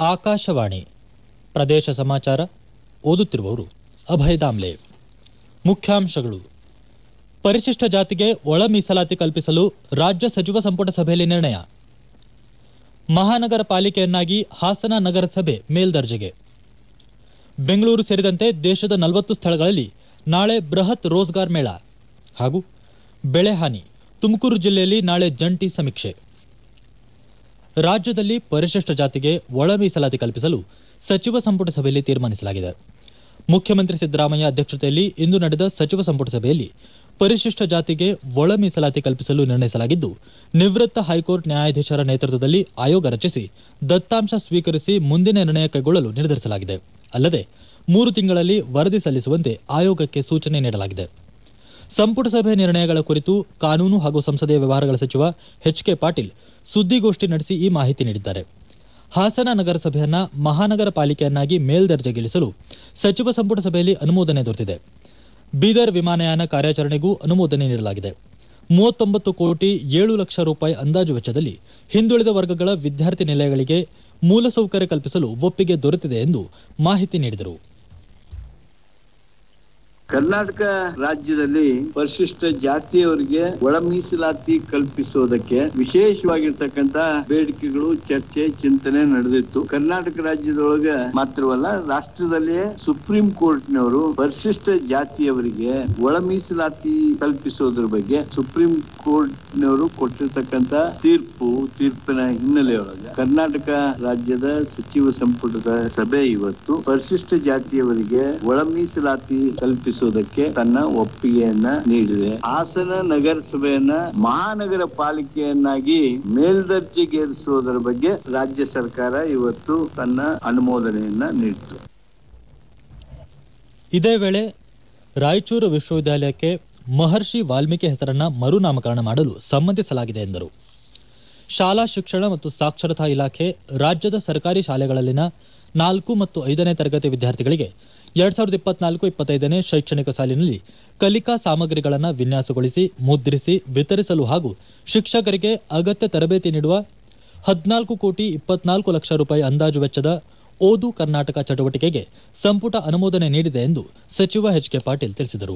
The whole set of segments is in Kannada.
ಆಕಾಶವಾಣಿ ಪ್ರದೇಶ ಸಮಾಚಾರ ಓದುತ್ತಿರುವವರು ಅಭಯ ದಾಮ್ಲೆ ಮುಖ್ಯಾಂಶಗಳು ಪರಿಶಿಷ್ಟ ಜಾತಿಗೆ ಒಳ ಮೀಸಲಾತಿ ಕಲ್ಪಿಸಲು ರಾಜ್ಯ ಸಚಿವ ಸಂಪುಟ ಸಭೆಯಲ್ಲಿ ನಿರ್ಣಯ ಮಹಾನಗರ ಪಾಲಿಕೆಯನ್ನಾಗಿ ಹಾಸನ ನಗರಸಭೆ ಮೇಲ್ದರ್ಜೆಗೆ ಬೆಂಗಳೂರು ಸೇರಿದಂತೆ ದೇಶದ ನಲವತ್ತು ಸ್ಥಳಗಳಲ್ಲಿ ನಾಳೆ ಬೃಹತ್ ರೋಜ್ಗಾರ್ ಮೇಳ ಹಾಗೂ ಬೆಳೆ ಹಾನಿ ತುಮಕೂರು ಜಿಲ್ಲೆಯಲ್ಲಿ ನಾಳೆ ಜಂಟಿ ಸಮೀಕ್ಷೆ ರಾಜ್ಯದಲ್ಲಿ ಪರಿಶಿಷ್ಟ ಜಾತಿಗೆ ಒಳ ಮೀಸಲಾತಿ ಕಲ್ಪಿಸಲು ಸಚಿವ ಸಂಪುಟ ಸಭೆಯಲ್ಲಿ ತೀರ್ಮಾನಿಸಲಾಗಿದೆ ಮುಖ್ಯಮಂತ್ರಿ ಸಿದ್ದರಾಮಯ್ಯ ಅಧ್ಯಕ್ಷತೆಯಲ್ಲಿ ಇಂದು ನಡೆದ ಸಚಿವ ಸಂಪುಟ ಸಭೆಯಲ್ಲಿ ಪರಿಶಿಷ್ಟ ಜಾತಿಗೆ ಒಳ ಮೀಸಲಾತಿ ಕಲ್ಪಿಸಲು ನಿರ್ಣಯಿಸಲಾಗಿದ್ದು ನಿವೃತ್ತ ಹೈಕೋರ್ಟ್ ನ್ಯಾಯಾಧೀಶರ ನೇತೃತ್ವದಲ್ಲಿ ಆಯೋಗ ರಚಿಸಿ ದತ್ತಾಂಶ ಸ್ವೀಕರಿಸಿ ಮುಂದಿನ ನಿರ್ಣಯ ಕೈಗೊಳ್ಳಲು ನಿರ್ಧರಿಸಲಾಗಿದೆ ಅಲ್ಲದೆ ಮೂರು ತಿಂಗಳಲ್ಲಿ ವರದಿ ಸಲ್ಲಿಸುವಂತೆ ಆಯೋಗಕ್ಕೆ ಸೂಚನೆ ನೀಡಲಾಗಿದೆ ಸಂಪುಟ ಸಭೆ ನಿರ್ಣಯಗಳ ಕುರಿತು ಕಾನೂನು ಹಾಗೂ ಸಂಸದೀಯ ವ್ಯವಹಾರಗಳ ಸಚಿವ ಎಚ್ ಕೆ ಪಾಟೀಲ್ ಸುದ್ದಿಗೋಷ್ಠಿ ನಡೆಸಿ ಈ ಮಾಹಿತಿ ನೀಡಿದ್ದಾರೆ ಹಾಸನ ನಗರಸಭೆಯನ್ನ ಮಹಾನಗರ ಪಾಲಿಕೆಯನ್ನಾಗಿ ಮೇಲ್ದರ್ಜೆಗಿಳಿಸಲು ಸಚಿವ ಸಂಪುಟ ಸಭೆಯಲ್ಲಿ ಅನುಮೋದನೆ ದೊರೆತಿದೆ ಬೀದರ್ ವಿಮಾನಯಾನ ಕಾರ್ಯಾಚರಣೆಗೂ ಅನುಮೋದನೆ ನೀಡಲಾಗಿದೆ ಮೂವತ್ತೊಂಬತ್ತು ಕೋಟಿ ಏಳು ಲಕ್ಷ ರೂಪಾಯಿ ಅಂದಾಜು ವೆಚ್ಚದಲ್ಲಿ ಹಿಂದುಳಿದ ವರ್ಗಗಳ ವಿದ್ಯಾರ್ಥಿ ನಿಲಯಗಳಿಗೆ ಮೂಲಸೌಕರ್ಯ ಕಲ್ಪಿಸಲು ಒಪ್ಪಿಗೆ ದೊರೆತಿದೆ ಎಂದು ಮಾಹಿತಿ ನೀಡಿದರು ಕರ್ನಾಟಕ ರಾಜ್ಯದಲ್ಲಿ ಪರಿಶಿಷ್ಟ ಜಾತಿಯವರಿಗೆ ಒಳ ಮೀಸಲಾತಿ ಕಲ್ಪಿಸೋದಕ್ಕೆ ವಿಶೇಷವಾಗಿರ್ತಕ್ಕಂತ ಬೇಡಿಕೆಗಳು ಚರ್ಚೆ ಚಿಂತನೆ ನಡೆದಿತ್ತು ಕರ್ನಾಟಕ ರಾಜ್ಯದೊಳಗ ಮಾತ್ರವಲ್ಲ ರಾಷ್ಟ್ರದಲ್ಲಿಯೇ ಸುಪ್ರೀಂ ಕೋರ್ಟ್ನವರು ಪರಿಶಿಷ್ಟ ಜಾತಿಯವರಿಗೆ ಒಳ ಮೀಸಲಾತಿ ಕಲ್ಪಿಸೋದ್ರ ಬಗ್ಗೆ ಸುಪ್ರೀಂ ಕೋರ್ಟ್ನವರು ಕೊಟ್ಟಿರ್ತಕ್ಕಂತ ತೀರ್ಪು ತೀರ್ಪಿನ ಹಿನ್ನೆಲೆಯೊಳಗೆ ಕರ್ನಾಟಕ ರಾಜ್ಯದ ಸಚಿವ ಸಂಪುಟದ ಸಭೆ ಇವತ್ತು ಪರಿಶಿಷ್ಟ ಜಾತಿಯವರಿಗೆ ಒಳ ಮೀಸಲಾತಿ ಕಲ್ಪಿಸೋದಕ್ಕೆ ತನ್ನ ಒಪ್ಪಿಗೆಯನ್ನ ನೀಡಿದೆ ಹಾಸನ ನಗರಸಭೆಯನ್ನ ಮಹಾನಗರ ಪಾಲಿಕೆಯನ್ನಾಗಿ ಮೇಲ್ದರ್ಜೆಗೇರಿಸುವುದರ ಬಗ್ಗೆ ರಾಜ್ಯ ಸರ್ಕಾರ ಇವತ್ತು ತನ್ನ ಅನುಮೋದನೆಯನ್ನ ನೀಡಿತು ಇದೇ ವೇಳೆ ರಾಯಚೂರು ವಿಶ್ವವಿದ್ಯಾಲಯಕ್ಕೆ ಮಹರ್ಷಿ ವಾಲ್ಮೀಕಿ ಹೆಸರನ್ನ ಮರುನಾಮಕರಣ ಮಾಡಲು ಸಮ್ಮತಿಸಲಾಗಿದೆ ಎಂದರು ಶಾಲಾ ಶಿಕ್ಷಣ ಮತ್ತು ಸಾಕ್ಷರತಾ ಇಲಾಖೆ ರಾಜ್ಯದ ಸರ್ಕಾರಿ ಶಾಲೆಗಳಲ್ಲಿನ ನಾಲ್ಕು ಮತ್ತು ಐದನೇ ತರಗತಿ ವಿದ್ಯಾರ್ಥಿಗಳಿಗೆ ಎರಡ್ ಸಾವಿರದ ಇಪ್ಪತ್ನಾಲ್ಕು ಇಪ್ಪತ್ತೈದನೇ ಶೈಕ್ಷಣಿಕ ಸಾಲಿನಲ್ಲಿ ಕಲಿಕಾ ಸಾಮಗ್ರಿಗಳನ್ನು ವಿನ್ಯಾಸಗೊಳಿಸಿ ಮುದ್ರಿಸಿ ವಿತರಿಸಲು ಹಾಗೂ ಶಿಕ್ಷಕರಿಗೆ ಅಗತ್ಯ ತರಬೇತಿ ನೀಡುವ ಹದಿನಾಲ್ಕು ಕೋಟಿ ಇಪ್ಪತ್ನಾಲ್ಕು ಲಕ್ಷ ರೂಪಾಯಿ ಅಂದಾಜು ವೆಚ್ಚದ ಓದು ಕರ್ನಾಟಕ ಚಟುವಟಿಕೆಗೆ ಸಂಪುಟ ಅನುಮೋದನೆ ನೀಡಿದೆ ಎಂದು ಸಚಿವ ಎಚ್ ಕೆ ಪಾಟೀಲ್ ತಿಳಿಸಿದರು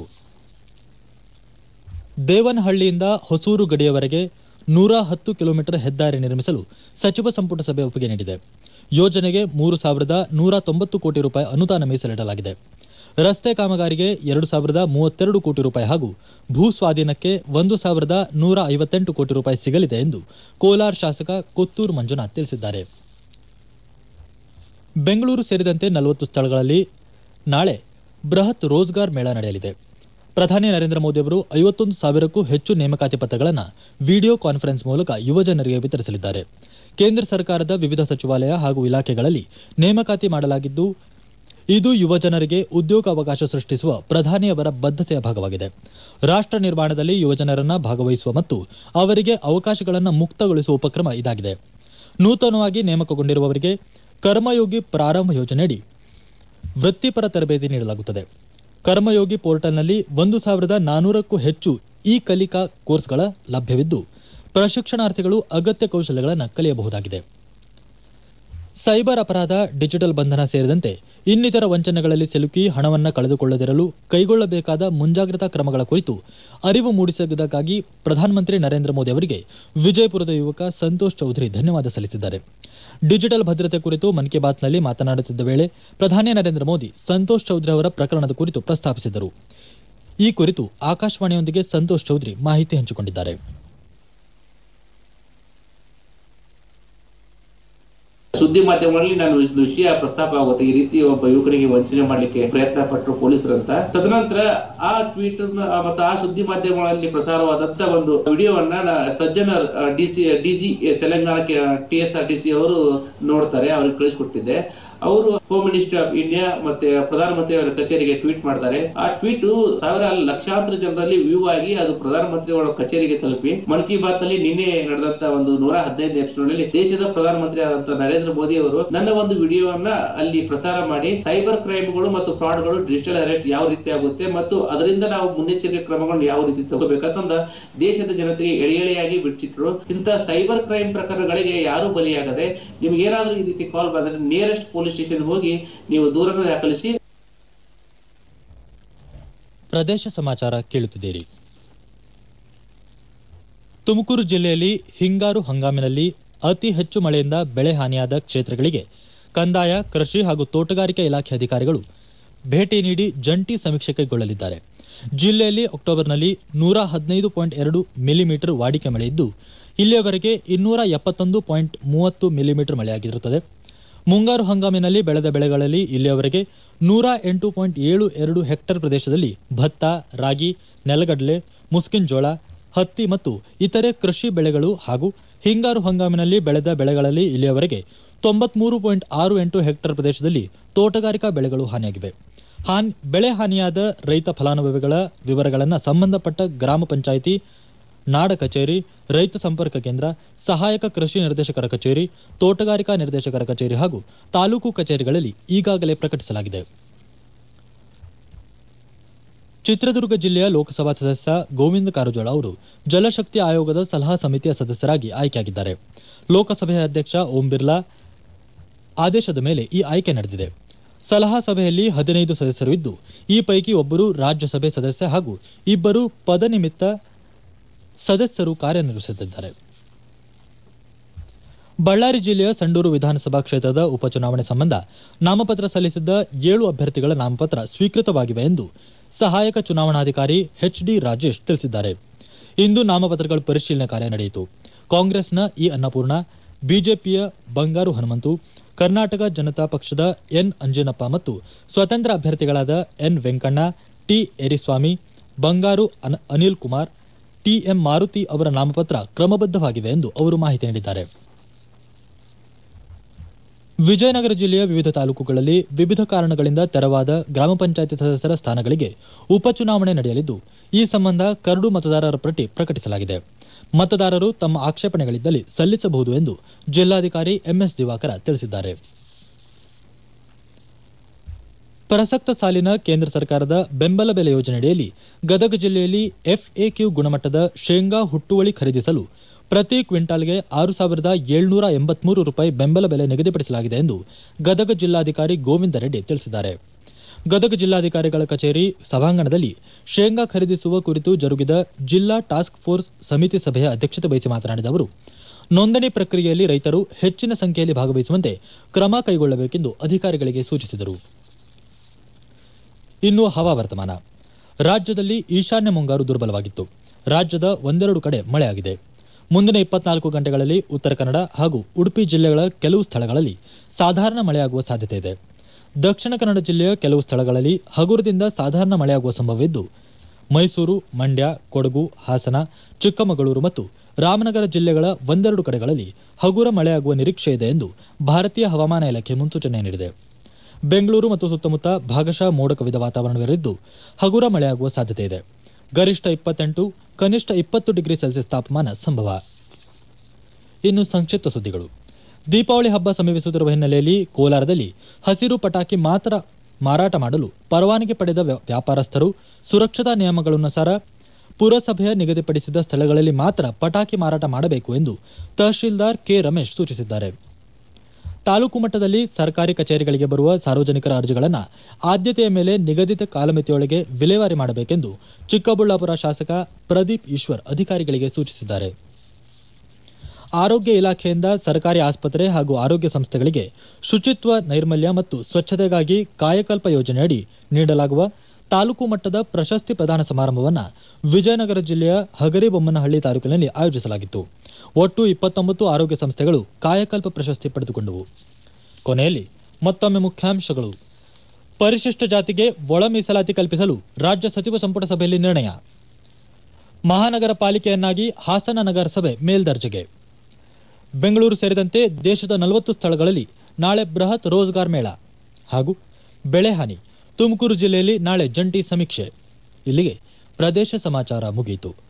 ದೇವನಹಳ್ಳಿಯಿಂದ ಹೊಸೂರು ಗಡಿಯವರೆಗೆ ನೂರ ಹತ್ತು ಕಿಲೋಮೀಟರ್ ಹೆದ್ದಾರಿ ನಿರ್ಮಿಸಲು ಸಚಿವ ಸಂಪುಟ ಸಭೆ ಒಪ್ಪಿಗೆ ನೀಡಿದೆ ಯೋಜನೆಗೆ ಮೂರು ಸಾವಿರದ ನೂರ ತೊಂಬತ್ತು ಕೋಟಿ ರೂಪಾಯಿ ಅನುದಾನ ಮೀಸಲಿಡಲಾಗಿದೆ ರಸ್ತೆ ಕಾಮಗಾರಿಗೆ ಎರಡು ಸಾವಿರದ ಮೂವತ್ತೆರಡು ಕೋಟಿ ರೂಪಾಯಿ ಹಾಗೂ ಭೂ ಸ್ವಾಧೀನಕ್ಕೆ ಒಂದು ಸಾವಿರದ ನೂರ ಐವತ್ತೆಂಟು ಕೋಟಿ ರೂಪಾಯಿ ಸಿಗಲಿದೆ ಎಂದು ಕೋಲಾರ ಶಾಸಕ ಕೊತ್ತೂರು ಮಂಜುನಾಥ್ ತಿಳಿಸಿದ್ದಾರೆ ಬೆಂಗಳೂರು ಸೇರಿದಂತೆ ನಲವತ್ತು ಸ್ಥಳಗಳಲ್ಲಿ ನಾಳೆ ಬೃಹತ್ ರೋಜ್ಗಾರ್ ಮೇಳ ನಡೆಯಲಿದೆ ಪ್ರಧಾನಿ ನರೇಂದ್ರ ಮೋದಿ ಅವರು ಐವತ್ತೊಂದು ಸಾವಿರಕ್ಕೂ ಹೆಚ್ಚು ನೇಮಕಾತಿ ಪತ್ರಗಳನ್ನು ವಿಡಿಯೋ ಕಾನ್ಫರೆನ್ಸ್ ಮೂಲಕ ಯುವಜನರಿಗೆ ವಿತರಿಸಲಿದ್ದಾರೆ ಕೇಂದ್ರ ಸರ್ಕಾರದ ವಿವಿಧ ಸಚಿವಾಲಯ ಹಾಗೂ ಇಲಾಖೆಗಳಲ್ಲಿ ನೇಮಕಾತಿ ಮಾಡಲಾಗಿದ್ದು ಇದು ಯುವಜನರಿಗೆ ಉದ್ಯೋಗಾವಕಾಶ ಸೃಷ್ಟಿಸುವ ಪ್ರಧಾನಿಯವರ ಬದ್ಧತೆಯ ಭಾಗವಾಗಿದೆ ರಾಷ್ಟ್ರ ನಿರ್ಮಾಣದಲ್ಲಿ ಯುವಜನರನ್ನ ಭಾಗವಹಿಸುವ ಮತ್ತು ಅವರಿಗೆ ಅವಕಾಶಗಳನ್ನು ಮುಕ್ತಗೊಳಿಸುವ ಉಪಕ್ರಮ ಇದಾಗಿದೆ ನೂತನವಾಗಿ ನೇಮಕಗೊಂಡಿರುವವರಿಗೆ ಕರ್ಮಯೋಗಿ ಪ್ರಾರಂಭ ಯೋಜನೆಯಡಿ ವೃತ್ತಿಪರ ತರಬೇತಿ ನೀಡಲಾಗುತ್ತದೆ ಕರ್ಮಯೋಗಿ ಪೋರ್ಟಲ್ನಲ್ಲಿ ಒಂದು ಸಾವಿರದ ನಾನೂರಕ್ಕೂ ಹೆಚ್ಚು ಇ ಕಲಿಕಾ ಕೋರ್ಸ್ಗಳ ಲಭ್ಯವಿದ್ದು ಪ್ರಶಿಕ್ಷಣಾರ್ಥಿಗಳು ಅಗತ್ಯ ಕೌಶಲ್ಯಗಳನ್ನು ಕಲಿಯಬಹುದಾಗಿದೆ ಸೈಬರ್ ಅಪರಾಧ ಡಿಜಿಟಲ್ ಬಂಧನ ಸೇರಿದಂತೆ ಇನ್ನಿತರ ವಂಚನೆಗಳಲ್ಲಿ ಸಿಲುಕಿ ಹಣವನ್ನು ಕಳೆದುಕೊಳ್ಳದಿರಲು ಕೈಗೊಳ್ಳಬೇಕಾದ ಮುಂಜಾಗ್ರತಾ ಕ್ರಮಗಳ ಕುರಿತು ಅರಿವು ಮೂಡಿಸಿದ್ದಕ್ಕಾಗಿ ಪ್ರಧಾನಮಂತ್ರಿ ನರೇಂದ್ರ ಮೋದಿ ಅವರಿಗೆ ವಿಜಯಪುರದ ಯುವಕ ಸಂತೋಷ್ ಚೌಧರಿ ಧನ್ಯವಾದ ಸಲ್ಲಿಸಿದ್ದಾರೆ ಡಿಜಿಟಲ್ ಭದ್ರತೆ ಕುರಿತು ಮನ್ ಕಿ ಬಾತ್ನಲ್ಲಿ ಮಾತನಾಡುತ್ತಿದ್ದ ವೇಳೆ ಪ್ರಧಾನಿ ನರೇಂದ್ರ ಮೋದಿ ಸಂತೋಷ್ ಚೌಧರಿ ಅವರ ಪ್ರಕರಣದ ಕುರಿತು ಪ್ರಸ್ತಾಪಿಸಿದರು ಈ ಕುರಿತು ಆಕಾಶವಾಣಿಯೊಂದಿಗೆ ಸಂತೋಷ್ ಚೌಧರಿ ಮಾಹಿತಿ ಹಂಚಿಕೊಂಡಿದ್ದಾರೆ ಸುದ್ದಿ ಮಾಧ್ಯಮಗಳಲ್ಲಿ ನಾನು ಇದು ವಿಷಯ ಪ್ರಸ್ತಾಪ ಆಗುತ್ತೆ ಈ ರೀತಿ ಒಬ್ಬ ಯುವಕರಿಗೆ ವಂಚನೆ ಮಾಡ್ಲಿಕ್ಕೆ ಪ್ರಯತ್ನ ಪಟ್ಟರು ಪೊಲೀಸರಂತ ತದನಂತರ ಆ ಟ್ವೀಟ್ ಮತ್ತು ಆ ಸುದ್ದಿ ಮಾಧ್ಯಮಗಳಲ್ಲಿ ಪ್ರಸಾರವಾದಂತ ಒಂದು ವಿಡಿಯೋವನ್ನ ನ- Sajjana DC DG Telangana T S R T C ಅವರು ನೋಡ್ತಾರೆ ಅವ್ರಿಗೆ ಕಳಿಸ್ಕೊಟ್ಟಿದ್ದೆ ಅವರು ಹೋಮ್ ಮಿನಿಸ್ಟರ್ ಆಫ್ ಇಂಡಿಯಾ ಮತ್ತೆ ಪ್ರಧಾನಮಂತ್ರಿ ಅವರ ಕಚೇರಿಗೆ ಟ್ವೀಟ್ ಮಾಡ್ತಾರೆ ಆ ಟ್ವೀಟ್ ಸಾವಿರ ಲಕ್ಷಾಂತರ ಜನರಲ್ಲಿ ವ್ಯೂ ಆಗಿ ಅದು ಪ್ರಧಾನಮಂತ್ರಿ ಅವರ ಕಚೇರಿಗೆ ತಲುಪಿ ಮನ್ ಕಿ ಬಾತ್ ನಲ್ಲಿ ನಿನ್ನೆ ನಡೆದಂತ ಒಂದು ನೂರ ಹದಿನೈದು ಎಪಿಸೋಡ್ ನಲ್ಲಿ ದೇಶದ ಪ್ರಧಾನಮಂತ್ರಿ ಆದಂತ ನರೇಂದ್ರ ಮೋದಿ ಅವರು ನನ್ನ ಒಂದು ವಿಡಿಯೋವನ್ನ ಅಲ್ಲಿ ಪ್ರಸಾರ ಮಾಡಿ ಸೈಬರ್ ಕ್ರೈಮ್ಗಳು ಮತ್ತು ಫ್ರಾಡ್ಗಳು ಡಿಜಿಟಲ್ ಅರೆಸ್ಟ್ ಯಾವ ರೀತಿ ಆಗುತ್ತೆ ಮತ್ತು ಅದರಿಂದ ನಾವು ಮುನ್ನೆಚ್ಚರಿಕೆ ಕ್ರಮಗಳನ್ನು ಯಾವ ರೀತಿ ತಗೋಬೇಕಂತಂದ ದೇಶದ ಜನತೆಗೆ ಎಳೆ ಎಳೆಯಾಗಿ ಬಿಚ್ಚಿಟ್ರು ಇಂಥ ಸೈಬರ್ ಕ್ರೈಮ್ ಪ್ರಕರಣಗಳಿಗೆ ಯಾರು ಬಲಿಯಾಗದೆ ನಿಮ್ಗೆ ಏನಾದ್ರೂ ಈ ರೀತಿ ಕಾಲ್ ಬಂದ್ರೆ ನಿಯರೆಸ್ಟ್ ಪೊಲೀಸ್ ಸ್ಟೇಷನ್ ಹೋಗಿ ನೀವು ದೂರನ್ನು ದಾಖಲಿಸಿ ಪ್ರದೇಶ ಸಮಾಚಾರ ಕೇಳುತ್ತಿದ್ದೀರಿ ತುಮಕೂರು ಜಿಲ್ಲೆಯಲ್ಲಿ ಹಿಂಗಾರು ಹಂಗಾಮಿನಲ್ಲಿ ಅತಿ ಹೆಚ್ಚು ಮಳೆಯಿಂದ ಬೆಳೆ ಹಾನಿಯಾದ ಕ್ಷೇತ್ರಗಳಿಗೆ ಕಂದಾಯ ಕೃಷಿ ಹಾಗೂ ತೋಟಗಾರಿಕೆ ಇಲಾಖೆ ಅಧಿಕಾರಿಗಳು ಭೇಟಿ ನೀಡಿ ಜಂಟಿ ಸಮೀಕ್ಷೆ ಕೈಗೊಳ್ಳಲಿದ್ದಾರೆ ಜಿಲ್ಲೆಯಲ್ಲಿ ಅಕ್ಟೋಬರ್ನಲ್ಲಿ ನೂರ ಹದಿನೈದು ಪಾಯಿಂಟ್ ಎರಡು ಮಿಲಿಮೀಟರ್ ವಾಡಿಕೆ ಮಳೆ ಇದ್ದು ಇಲ್ಲಿಯವರೆಗೆ ಇನ್ನೂರ ಎಪ್ಪತ್ತೊಂದು ಪಾಯಿಂಟ್ ಮೂವತ್ತು ಮಿಲಿಮೀಟರ್ ಮಳೆಯಾಗಿರುತ್ತದೆ ಮುಂಗಾರು ಹಂಗಾಮಿನಲ್ಲಿ ಬೆಳೆದ ಬೆಳೆಗಳಲ್ಲಿ ಇಲ್ಲಿಯವರೆಗೆ ನೂರ ಎಂಟು ಪಾಯಿಂಟ್ ಏಳು ಎರಡು ಹೆಕ್ಟೇರ್ ಪ್ರದೇಶದಲ್ಲಿ ಭತ್ತ ರಾಗಿ ನೆಲಗಡಲೆ ಮುಸ್ಕಿನ್ ಜೋಳ ಹತ್ತಿ ಮತ್ತು ಇತರೆ ಕೃಷಿ ಬೆಳೆಗಳು ಹಾಗೂ ಹಿಂಗಾರು ಹಂಗಾಮಿನಲ್ಲಿ ಬೆಳೆದ ಬೆಳೆಗಳಲ್ಲಿ ಇಲ್ಲಿಯವರೆಗೆ ತೊಂಬತ್ಮೂರು ಪಾಯಿಂಟ್ ಆರು ಎಂಟು ಹೆಕ್ಟೇರ್ ಪ್ರದೇಶದಲ್ಲಿ ತೋಟಗಾರಿಕಾ ಬೆಳೆಗಳು ಹಾನಿಯಾಗಿವೆ ಹಾನ್ ಬೆಳೆ ಹಾನಿಯಾದ ರೈತ ಫಲಾನುಭವಿಗಳ ವಿವರಗಳನ್ನು ಸಂಬಂಧಪಟ್ಟ ಗ್ರಾಮ ಪಂಚಾಯಿತಿ ನಾಡ ಕಚೇರಿ ರೈತ ಸಂಪರ್ಕ ಕೇಂದ್ರ ಸಹಾಯಕ ಕೃಷಿ ನಿರ್ದೇಶಕರ ಕಚೇರಿ ತೋಟಗಾರಿಕಾ ನಿರ್ದೇಶಕರ ಕಚೇರಿ ಹಾಗೂ ತಾಲೂಕು ಕಚೇರಿಗಳಲ್ಲಿ ಈಗಾಗಲೇ ಪ್ರಕಟಿಸಲಾಗಿದೆ ಚಿತ್ರದುರ್ಗ ಜಿಲ್ಲೆಯ ಲೋಕಸಭಾ ಸದಸ್ಯ ಗೋವಿಂದ ಕಾರಜೋಳ ಅವರು ಜಲಶಕ್ತಿ ಆಯೋಗದ ಸಲಹಾ ಸಮಿತಿಯ ಸದಸ್ಯರಾಗಿ ಆಯ್ಕೆಯಾಗಿದ್ದಾರೆ ಲೋಕಸಭೆಯ ಅಧ್ಯಕ್ಷ ಓಂ ಬಿರ್ಲಾ ಆದೇಶದ ಮೇಲೆ ಈ ಆಯ್ಕೆ ನಡೆದಿದೆ ಸಲಹಾ ಸಭೆಯಲ್ಲಿ ಹದಿನೈದು ಸದಸ್ಯರು ಇದ್ದು ಈ ಪೈಕಿ ಒಬ್ಬರು ರಾಜ್ಯಸಭೆ ಸದಸ್ಯ ಹಾಗೂ ಇಬ್ಬರು ಪದನಿಮಿತ್ತ ಸದಸ್ಯರು ಕಾರ್ಯನಿರ್ವಹಿಸುತ್ತಿದ್ದಾರೆ ಬಳ್ಳಾರಿ ಜಿಲ್ಲೆಯ ಸಂಡೂರು ವಿಧಾನಸಭಾ ಕ್ಷೇತ್ರದ ಉಪಚುನಾವಣೆ ಸಂಬಂಧ ನಾಮಪತ್ರ ಸಲ್ಲಿಸಿದ್ದ ಏಳು ಅಭ್ಯರ್ಥಿಗಳ ನಾಮಪತ್ರ ಸ್ವೀಕೃತವಾಗಿವೆ ಎಂದು ಸಹಾಯಕ ಚುನಾವಣಾಧಿಕಾರಿ ಎಚ್ ಡಿ ರಾಜೇಶ್ ತಿಳಿಸಿದ್ದಾರೆ ಇಂದು ನಾಮಪತ್ರಗಳ ಪರಿಶೀಲನೆ ಕಾರ್ಯ ನಡೆಯಿತು ಕಾಂಗ್ರೆಸ್ನ ಇ ಅನ್ನಪೂರ್ಣ ಬಿಜೆಪಿಯ ಬಂಗಾರು ಹನುಮಂತು ಕರ್ನಾಟಕ ಜನತಾ ಪಕ್ಷದ ಎನ್ ಅಂಜನಪ್ಪ ಮತ್ತು ಸ್ವತಂತ್ರ ಅಭ್ಯರ್ಥಿಗಳಾದ ಎನ್ ವೆಂಕಣ್ಣ ಟಿ ಯರಿಸ್ವಾಮಿ ಬಂಗಾರು ಅನ- ಅನಿಲ್ ಕುಮಾರ್ ಟಿಎಂ ಮಾರುತಿ ಅವರ ನಾಮಪತ್ರ ಕ್ರಮಬದ್ಧವಾಗಿವೆ ಎಂದು ಅವರು ಮಾಹಿತಿ ನೀಡಿದ್ದಾರೆ ವಿಜಯನಗರ ಜಿಲ್ಲೆಯ ವಿವಿಧ ತಾಲೂಕುಗಳಲ್ಲಿ ವಿವಿಧ ಕಾರಣಗಳಿಂದ ತೆರವಾದ ಗ್ರಾಮ ಪಂಚಾಯತಿ ಸದಸ್ಯರ ಸ್ಥಾನಗಳಿಗೆ ಉಪಚುನಾವಣೆ ನಡೆಯಲಿದ್ದು ಈ ಸಂಬಂಧ ಕರಡು ಮತದಾರರ ಪಟ್ಟಿ ಪ್ರಕಟಿಸಲಾಗಿದೆ ಮತದಾರರು ತಮ್ಮ ಆಕ್ಷೇಪಣೆಗಳಿದ್ದಲ್ಲಿ ಸಲ್ಲಿಸಬಹುದು ಎಂದು ಜಿಲ್ಲಾಧಿಕಾರಿ ಎಂಎಸ್ ದಿವಾಕರ ತಿಳಿಸಿದ್ದಾರೆ ಪ್ರಸಕ್ತ ಸಾಲಿನ ಕೇಂದ್ರ ಸರ್ಕಾರದ ಬೆಂಬಲ ಬೆಲೆ ಯೋಜನೆಯಡಿಯಲ್ಲಿ ಗದಗ ಜಿಲ್ಲೆಯಲ್ಲಿ ಎಫ್ಎಕ್ಯೂ ಗುಣಮಟ್ಟದ ಶೇಂಗಾ ಹುಟ್ಟುವಳಿ ಖರೀದಿಸಲು ಪ್ರತಿ ಕ್ವಿಂಟಾಲ್ಗೆ ಆರು ಸಾವಿರದ ಏಳ್ನೂರ ಎಂಬತ್ಮೂರು ರೂಪಾಯಿ ಬೆಂಬಲ ಬೆಲೆ ನಿಗದಿಪಡಿಸಲಾಗಿದೆ ಎಂದು ಗದಗ ಜಿಲ್ಲಾಧಿಕಾರಿ ಗೋವಿಂದ ರೆಡ್ಡಿ ತಿಳಿಸಿದ್ದಾರೆ ಗದಗ ಜಿಲ್ಲಾಧಿಕಾರಿಗಳ ಕಚೇರಿ ಸಭಾಂಗಣದಲ್ಲಿ ಶೇಂಗಾ ಖರೀದಿಸುವ ಕುರಿತು ಜರುಗಿದ ಜಿಲ್ಲಾ ಟಾಸ್ಕ್ ಫೋರ್ಸ್ ಸಮಿತಿ ಸಭೆಯ ಅಧ್ಯಕ್ಷತೆ ವಹಿಸಿ ಮಾತನಾಡಿದ ಅವರು ನೋಂದಣಿ ಪ್ರಕ್ರಿಯೆಯಲ್ಲಿ ರೈತರು ಹೆಚ್ಚಿನ ಸಂಖ್ಯೆಯಲ್ಲಿ ಭಾಗವಹಿಸುವಂತೆ ಕ್ರಮ ಕೈಗೊಳ್ಳಬೇಕೆಂದು ಅಧಿಕಾರಿಗಳಿಗೆ ಸೂಚಿಸಿದರು ಇನ್ನು ಹವಾವರ್ತಮಾನ ರಾಜ್ಯದಲ್ಲಿ ಈಶಾನ್ಯ ಮುಂಗಾರು ದುರ್ಬಲವಾಗಿತ್ತು ರಾಜ್ಯದ ಒಂದೆರಡು ಕಡೆ ಮಳೆಯಾಗಿದೆ ಮುಂದಿನ ಇಪ್ಪತ್ನಾಲ್ಕು ಗಂಟೆಗಳಲ್ಲಿ ಉತ್ತರ ಕನ್ನಡ ಹಾಗೂ ಉಡುಪಿ ಜಿಲ್ಲೆಗಳ ಕೆಲವು ಸ್ಥಳಗಳಲ್ಲಿ ಸಾಧಾರಣ ಮಳೆಯಾಗುವ ಸಾಧ್ಯತೆ ಇದೆ ದಕ್ಷಿಣ ಕನ್ನಡ ಜಿಲ್ಲೆಯ ಕೆಲವು ಸ್ಥಳಗಳಲ್ಲಿ ಹಗುರದಿಂದ ಸಾಧಾರಣ ಮಳೆಯಾಗುವ ಸಂಭವವಿದ್ದು ಮೈಸೂರು ಮಂಡ್ಯ ಕೊಡಗು ಹಾಸನ ಚಿಕ್ಕಮಗಳೂರು ಮತ್ತು ರಾಮನಗರ ಜಿಲ್ಲೆಗಳ ಒಂದೆರಡು ಕಡೆಗಳಲ್ಲಿ ಹಗುರ ಮಳೆಯಾಗುವ ನಿರೀಕ್ಷೆ ಇದೆ ಎಂದು ಭಾರತೀಯ ಹವಾಮಾನ ಇಲಾಖೆ ಮುನ್ಸೂಚನೆ ನೀಡಿದೆ ಬೆಂಗಳೂರು ಮತ್ತು ಸುತ್ತಮುತ್ತ ಭಾಗಶಃ ಮೋಡ ಕವಿದ ವಾತಾವರಣವಿರಲಿದ್ದು ಹಗುರ ಮಳೆಯಾಗುವ ಸಾಧ್ಯತೆ ಇದೆ ಗರಿಷ್ಠ ಇಪ್ಪತ್ತೆಂಟು ಕನಿಷ್ಠ ಇಪ್ಪತ್ತು ಡಿಗ್ರಿ ಸೆಲ್ಸಿಯಸ್ ತಾಪಮಾನ ಸಂಭವ ಇನ್ನು ಸಂಕ್ಷಿಪ್ತ ಸುದ್ದಿಗಳು ದೀಪಾವಳಿ ಹಬ್ಬ ಸಮೀಪಿಸುತ್ತಿರುವ ಹಿನ್ನೆಲೆಯಲ್ಲಿ ಕೋಲಾರದಲ್ಲಿ ಹಸಿರು ಪಟಾಕಿ ಮಾತ್ರ ಮಾರಾಟ ಮಾಡಲು ಪರವಾನಗಿ ಪಡೆದ ವ್ಯ- ವ್ಯಾಪಾರಸ್ಥರು ಸುರಕ್ಷತಾ ನಿಯಮಗಳನುಸಾರ ಪುರಸಭೆಯ ನಿಗದಿಪಡಿಸಿದ ಸ್ಥಳಗಳಲ್ಲಿ ಮಾತ್ರ ಪಟಾಕಿ ಮಾರಾಟ ಮಾಡಬೇಕು ಎಂದು ತಹಶೀಲ್ದಾರ್ ಕೆ ರಮೇಶ್ ಸೂಚಿಸಿದ್ದಾರೆ ತಾಲೂಕು ಮಟ್ಟದಲ್ಲಿ ಸರ್ಕಾರಿ ಕಚೇರಿಗಳಿಗೆ ಬರುವ ಸಾರ್ವಜನಿಕರ ಅರ್ಜಿಗಳನ್ನು ಆದ್ಯತೆಯ ಮೇಲೆ ನಿಗದಿತ ಕಾಲಮಿತಿಯೊಳಗೆ ವಿಲೇವಾರಿ ಮಾಡಬೇಕೆಂದು ಚಿಕ್ಕಬಳ್ಳಾಪುರ ಶಾಸಕ ಪ್ರದೀಪ್ ಈಶ್ವರ್ ಅಧಿಕಾರಿಗಳಿಗೆ ಸೂಚಿಸಿದ್ದಾರೆ ಆರೋಗ್ಯ ಇಲಾಖೆಯಿಂದ ಸರ್ಕಾರಿ ಆಸ್ಪತ್ರೆ ಹಾಗೂ ಆರೋಗ್ಯ ಸಂಸ್ಥೆಗಳಿಗೆ ಶುಚಿತ್ವ ನೈರ್ಮಲ್ಯ ಮತ್ತು ಸ್ವಚ್ಛತೆಗಾಗಿ ಕಾಯಕಲ್ಪ ಯೋಜನೆಯಡಿ ನೀಡಲಾಗುವ ತಾಲೂಕು ಮಟ್ಟದ ಪ್ರಶಸ್ತಿ ಪ್ರದಾನ ಸಮಾರಂಭವನ್ನು ವಿಜಯನಗರ ಜಿಲ್ಲೆಯ ಹಗರಿಬೊಮ್ಮನಹಳ್ಳಿ ತಾಲೂಕಿನಲ್ಲಿ ಆಯೋಜಿಸಲಾಗಿತ್ತು ಒಟ್ಟು ಇಪ್ಪತ್ತೊಂಬತ್ತು ಆರೋಗ್ಯ ಸಂಸ್ಥೆಗಳು ಕಾಯಕಲ್ಪ ಪ್ರಶಸ್ತಿ ಪಡೆದುಕೊಂಡವು ಕೊನೆಯಲ್ಲಿ ಮತ್ತೊಮ್ಮೆ ಮುಖ್ಯಾಂಶಗಳು ಪರಿಶಿಷ್ಟ ಜಾತಿಗೆ ಒಳ ಮೀಸಲಾತಿ ಕಲ್ಪಿಸಲು ರಾಜ್ಯ ಸಚಿವ ಸಂಪುಟ ಸಭೆಯಲ್ಲಿ ನಿರ್ಣಯ ಮಹಾನಗರ ಪಾಲಿಕೆಯನ್ನಾಗಿ ಹಾಸನ ನಗರಸಭೆ ಮೇಲ್ದರ್ಜೆಗೆ ಬೆಂಗಳೂರು ಸೇರಿದಂತೆ ದೇಶದ ನಲವತ್ತು ಸ್ಥಳಗಳಲ್ಲಿ ನಾಳೆ ಬೃಹತ್ ರೋಜ್ಗಾರ್ ಮೇಳ ಹಾಗೂ ಬೆಳೆಹಾನಿ ತುಮಕೂರು ಜಿಲ್ಲೆಯಲ್ಲಿ ನಾಳೆ ಜಂಟಿ ಸಮೀಕ್ಷೆ ಇಲ್ಲಿಗೆ ಪ್ರದೇಶ ಸಮಾಚಾರ ಮುಗಿಯಿತು